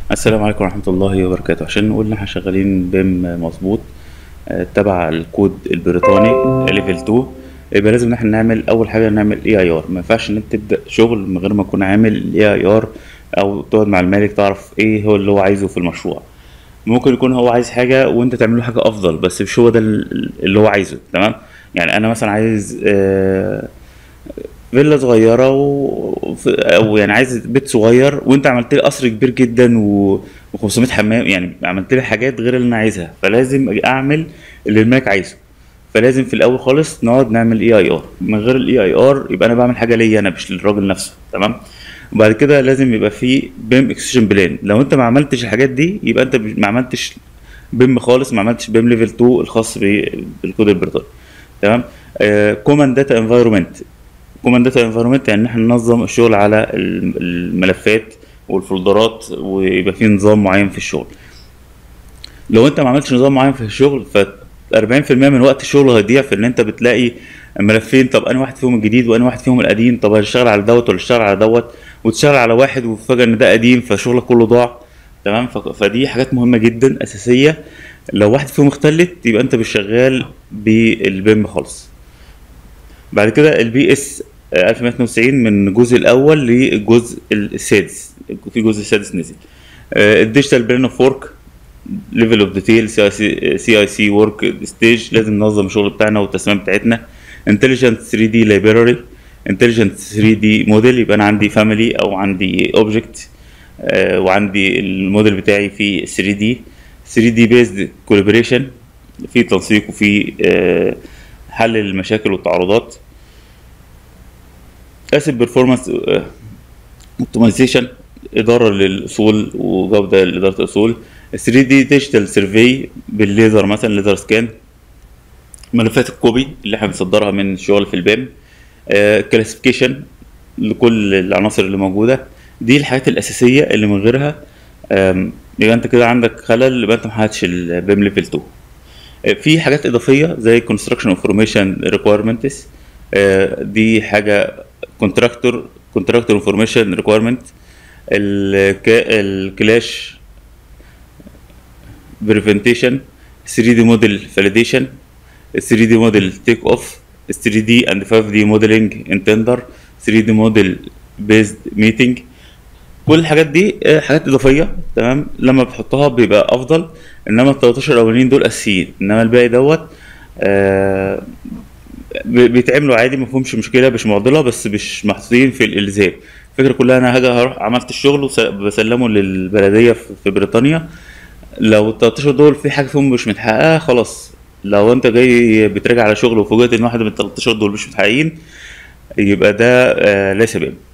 السلام عليكم ورحمة الله وبركاته عشان نقول ان احنا شغالين بيم مظبوط آه، تبع الكود البريطاني ليفل 2 يبقى لازم ان احنا نعمل اول حاجة نعمل اي اي ار ما ينفعش ان انت تبدأ شغل من غير ما تكون عامل اي اي ار او تقعد مع المالك تعرف ايه هو اللي هو عايزه في المشروع ممكن يكون هو عايز حاجة وانت تعمل له حاجة افضل بس مش هو ده ال- اللي هو عايزه تمام يعني انا مثلا عايز آه، فيلا صغيرة و... ف- أو يعني عايز بيت صغير وأنت عملت لي قصر كبير جدا و... و500 حمام يعني عملت لي حاجات غير اللي أنا عايزها فلازم أجي أعمل اللي الملك عايزه فلازم في الأول خالص نقعد نعمل اي اي ار من غير الاي اي ار يبقى أنا بعمل حاجة ليا أنا مش للراجل نفسه تمام وبعد كده لازم يبقى في بيم اكسشن بلان لو أنت ما عملتش الحاجات دي يبقى أنت ما عملتش بيم خالص ما عملتش بيم ليفل 2 الخاص ب- بالكود البريطاني تمام كوماند داتا انفايرمنت كوماند داتا انفايرمنت يعني ان احنا ننظم الشغل على الم- الملفات والفولدرات ويبقى في نظام معين في الشغل لو انت ما عملتش نظام معين في الشغل ف 40% من وقت الشغل هيضيع في ان انت بتلاقي ملفين طب انا واحد فيهم الجديد وانا واحد فيهم القديم طب هشتغل على دوت ولا اشتغل على دوت وتشتغل على واحد وفجأة ان ده قديم فشغلك كله ضاع تمام ف- فدي حاجات مهمة جدا اساسية لو واحد فيهم اختلت يبقى انت مش شغال بالبيم خالص بعد كده البي اس 1192 من الجزء الاول للجزء السادس في جزء السادس نزل الديجيتال برين اوف ورك ليفل اوف ديتيل سي اي سي سي اي سي ورك ستيج لازم ننظم الشغل بتاعنا والتسليمات بتاعتنا انتليجنت 3 دي لايبراري انتليجنت 3 دي موديل يبقى انا عندي فاميلي او عندي اوبجكت وعندي الموديل بتاعي في 3 دي 3 دي بيزد كولابوريشن في تنسيق وفي آه، حل المشاكل والتعارضات اسيد بيرفورمانس اوبتمايزيشن اداره للاصول وجوده لاداره الاصول 3 دي ديجيتال سيرفي بالليزر مثلا ليزر سكان ملفات الكوبي اللي احنا بنصدرها من الشغل في البيم كلاسيفيكيشن لكل العناصر اللي موجوده دي الحاجات الاساسيه اللي من غيرها آم، يبقى انت كده عندك خلل يبقى انت ما حققتش البيم ليفل 2 في حاجات اضافيه زي construction information requirements آه، دي حاجه contractor contractor information requirement الكلاش preventation 3 دي موديل validation 3 دي موديل تيك اوف 3 دي and 5 دي modeling in tender 3 دي موديل based meeting كل الحاجات دي آه، حاجات اضافيه تمام لما بتحطها بيبقى افضل انما ال 13 الاولانيين دول اساسيين انما الباقي دوت آه بي- بيتعملوا عادي ما فيهمش مشكله مش معضله بس مش محطوطين في الالزام الفكره كلها انا هاجي هروح عملت الشغل وبسلمه للبلديه في في بريطانيا لو ال 13 دول في حاجه فيهم مش متحققه خلاص لو انت جاي بتراجع على شغل وفوجئت ان واحد من ال 13 دول مش متحققين يبقى ده آه ليس بيم